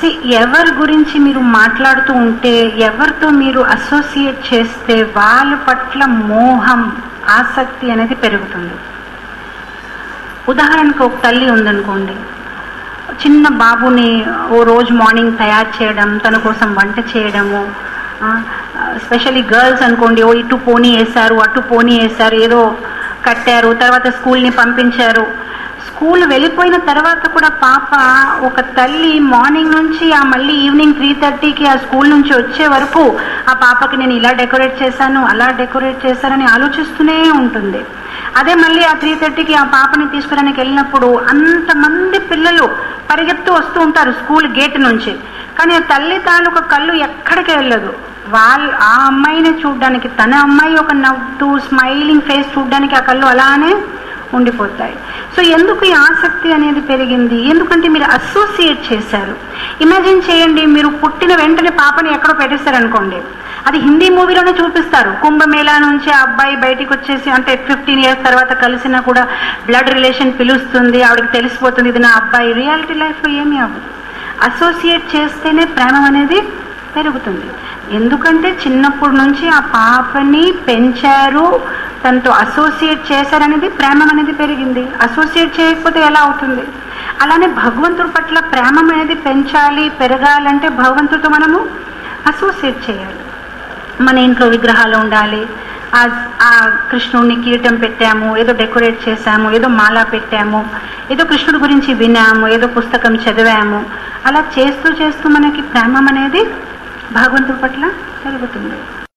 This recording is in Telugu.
See, ఎవరి గురించి మీరు మాట్లాడుతూ ఉంటే ఎవరితో మీరు అసోసియేట్ చేస్తే వాళ్ళ పట్ల మోహం ఆసక్తి అనేది పెరుగుతుంది ఉదాహరణకు ఒక తల్లి ఉందనుకోండి చిన్న బాబుని ఓ రోజు మార్నింగ్ తయారు చేయడం తన కోసం వంట చేయడము స్పెషల్లీ గర్ల్స్ అనుకోండి ఓ ఇటు పోనీ వేశారు అటు పోనీ వేశారు ఏదో కట్టారు తర్వాత స్కూల్ని పంపించారు స్కూల్ వెళ్ళిపోయిన తర్వాత కూడా పాప ఒక తల్లి మార్నింగ్ నుంచి ఆ మళ్ళీ ఈవినింగ్ త్రీ థర్టీకి ఆ స్కూల్ నుంచి వచ్చే వరకు ఆ పాపకి నేను ఇలా డెకరేట్ చేశాను అలా డెకరేట్ చేశానని ఆలోచిస్తూనే ఉంటుంది అదే మళ్ళీ ఆ త్రీ థర్టీకి ఆ పాపని తీసుకురానికి వెళ్ళినప్పుడు అంతమంది పిల్లలు పరిగెత్తు వస్తూ ఉంటారు స్కూల్ గేట్ నుంచి కానీ ఆ తల్లి తాలూకా కళ్ళు ఎక్కడికి వెళ్ళదు వాళ్ళు ఆ అమ్మాయిని చూడడానికి తన అమ్మాయి ఒక నవ్వుతూ స్మైలింగ్ ఫేస్ చూడడానికి ఆ కళ్ళు అలానే ఉండిపోతాయి సో ఎందుకు ఈ ఆసక్తి అనేది పెరిగింది ఎందుకంటే మీరు అసోసియేట్ చేశారు ఇమాజిన్ చేయండి మీరు పుట్టిన వెంటనే పాపని ఎక్కడో పెట్టేస్తారనుకోండి అది హిందీ మూవీలోనే చూపిస్తారు కుంభమేళా నుంచి ఆ అబ్బాయి బయటికి వచ్చేసి అంటే ఫిఫ్టీన్ ఇయర్స్ తర్వాత కలిసినా కూడా బ్లడ్ రిలేషన్ పిలుస్తుంది ఆవిడకి తెలిసిపోతుంది ఇది నా అబ్బాయి రియాలిటీ లైఫ్లో ఏమీ అవ్వదు అసోసియేట్ చేస్తేనే ప్రేమ అనేది పెరుగుతుంది ఎందుకంటే చిన్నప్పటి నుంచి ఆ పాపని పెంచారు తనతో అసోసియేట్ చేశారనేది ప్రేమ అనేది పెరిగింది అసోసియేట్ చేయకపోతే ఎలా అవుతుంది అలానే భగవంతుడి పట్ల ప్రేమ అనేది పెంచాలి పెరగాలంటే భగవంతుడితో మనము అసోసియేట్ చేయాలి మన ఇంట్లో విగ్రహాలు ఉండాలి ఆ ఆ కృష్ణుడిని కిరీటం పెట్టాము ఏదో డెకరేట్ చేశాము ఏదో మాల పెట్టాము ఏదో కృష్ణుడి గురించి వినాము ఏదో పుస్తకం చదివాము అలా చేస్తూ చేస్తూ మనకి ప్రేమ అనేది భగవంతుడి పట్ల పెరుగుతుంది